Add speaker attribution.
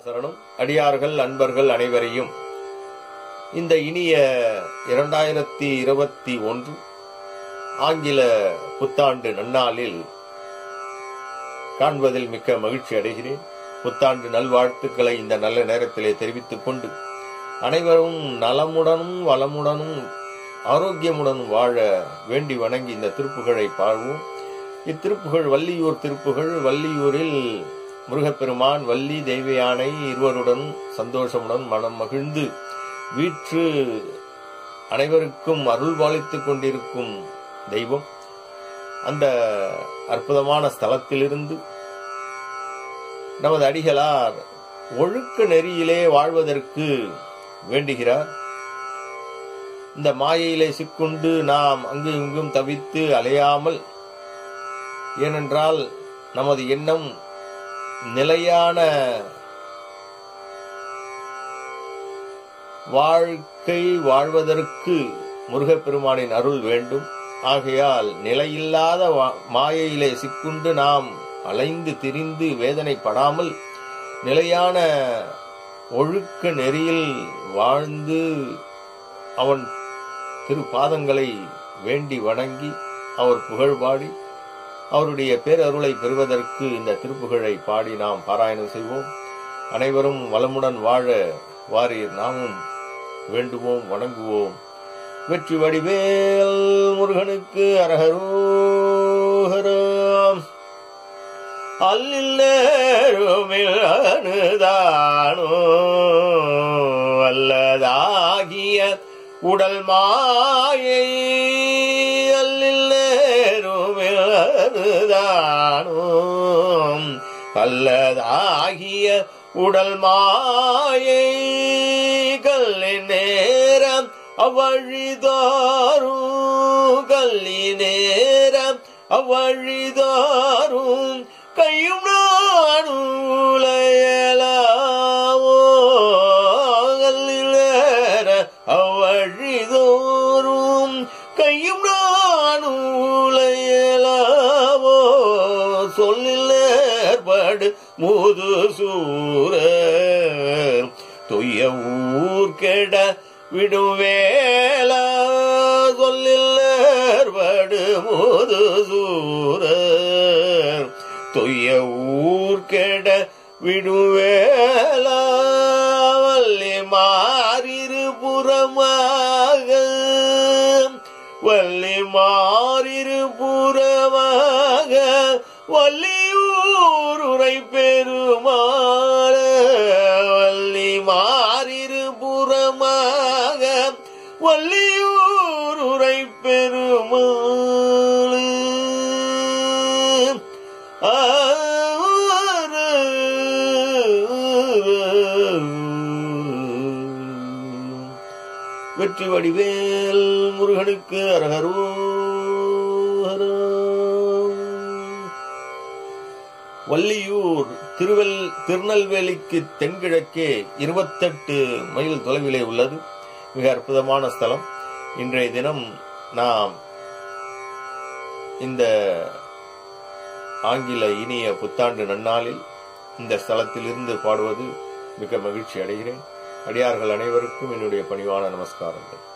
Speaker 1: சரணம் அடியார்கள் அன்பர்கள் அனைவரையும் இந்த இனிய இரண்டாயிரத்தி இருபத்தி ஒன்று ஆங்கில புத்தாண்டு நன்னாளில் காண்பதில் மிக்க மகிழ்ச்சி அடைகிறேன் புத்தாண்டு நல்வாழ்த்துக்களை இந்த நல்ல நேரத்திலே தெரிவித்துக் கொண்டு அனைவரும் நலமுடனும் வளமுடனும் ஆரோக்கியமுடனும் வாழ வேண்டி வணங்கி இந்த திருப்புகழை பாழ்வோம் இத்திருப்புகழ் வள்ளியூர் திருப்புகழ் வள்ளியூரில் முருகப்பெருமான் வள்ளி தெய்வ யானை இருவருடன் சந்தோஷமுடன் மனம் மகிழ்ந்து வீற்று அனைவருக்கும் அருள் பாலித்துக் கொண்டிருக்கும் தெய்வம் அந்த அற்புதமான ஸ்தலத்திலிருந்து நமது அடிகளார் ஒழுக்க நெறியிலே வாழ்வதற்கு வேண்டுகிறார் இந்த மாயையிலே சிக்குண்டு நாம் அங்கு இங்கும் தவித்து அலையாமல் ஏனென்றால் நமது எண்ணம் நிலையான வாழ்க்கை வாழ்வதற்கு முருகப்பெருமானின் அருள் வேண்டும் ஆகையால் நிலையில்லாத வா- மாயையிலே சிக்குண்டு நாம் அலைந்து திரிந்து வேதனைப்படாமல் நிலையான ஒழுக்க நெறியில் வாழ்ந்து அவன் திருப்பாதங்களை வேண்டி வணங்கி அவர் புகழ் பாடி அவருடைய பேரருளை பெறுவதற்கு இந்த திருப்புகழை பாடி நாம் பாராயணம் செய்வோம் அனைவரும் வளமுடன் வாழ வாரீர் நாமும் வேண்டுவோம் வணங்குவோம் வெற்றி வடிவேல் முருகனுக்கு அரகரோகரம் அல்லில்லேருமில்தானோ அல்லதாகிய உடல் மாயை அல்லில்லேருமில்தானோ அல்லதாகிய உடல் மாயை கல்லி நேரம் அவ்வழிதாரும் கல்லி நேரம் அவ்வழிதாரும் கையும் நானுலையலாவோ கல்லி நேர அவ்வழிதோறும் கையும் நானுலையலாவோ சொல்லில் ஏற்படு முது சூரர் தொய்ய ஊர் கெட விடும் வேல சொல்லில் ஏற்படு முது சூரர் தொய்ய ஊர் கெட விடும் வேல வள்ளி மாறிரு புறமாக வள்ளி மாறிரு புறமாக வள்ளியூருரை பெருமாள வள்ளி மாறிரு புறமாக வள்ளியூருரை பெருமாள் வெற்றி வடிவேல் முருகனுக்கு அரகரோஹரா வள்ளியூர் திருவெல் திருநெல்வேலிக்கு தென்கிழக்கே இருபத்தெட்டு மைல் தொலைவிலே உள்ளது மிக அற்புதமான ஸ்தலம் இன்றைய தினம் நாம் இந்த ஆங்கில இனிய புத்தாண்டு நன்னாளில் இந்த ஸ்தலத்திலிருந்து பாடுவது மிக மகிழ்ச்சி அடைகிறேன் அடியார்கள் அனைவருக்கும் என்னுடைய பணிவான நமஸ்காரங்கள்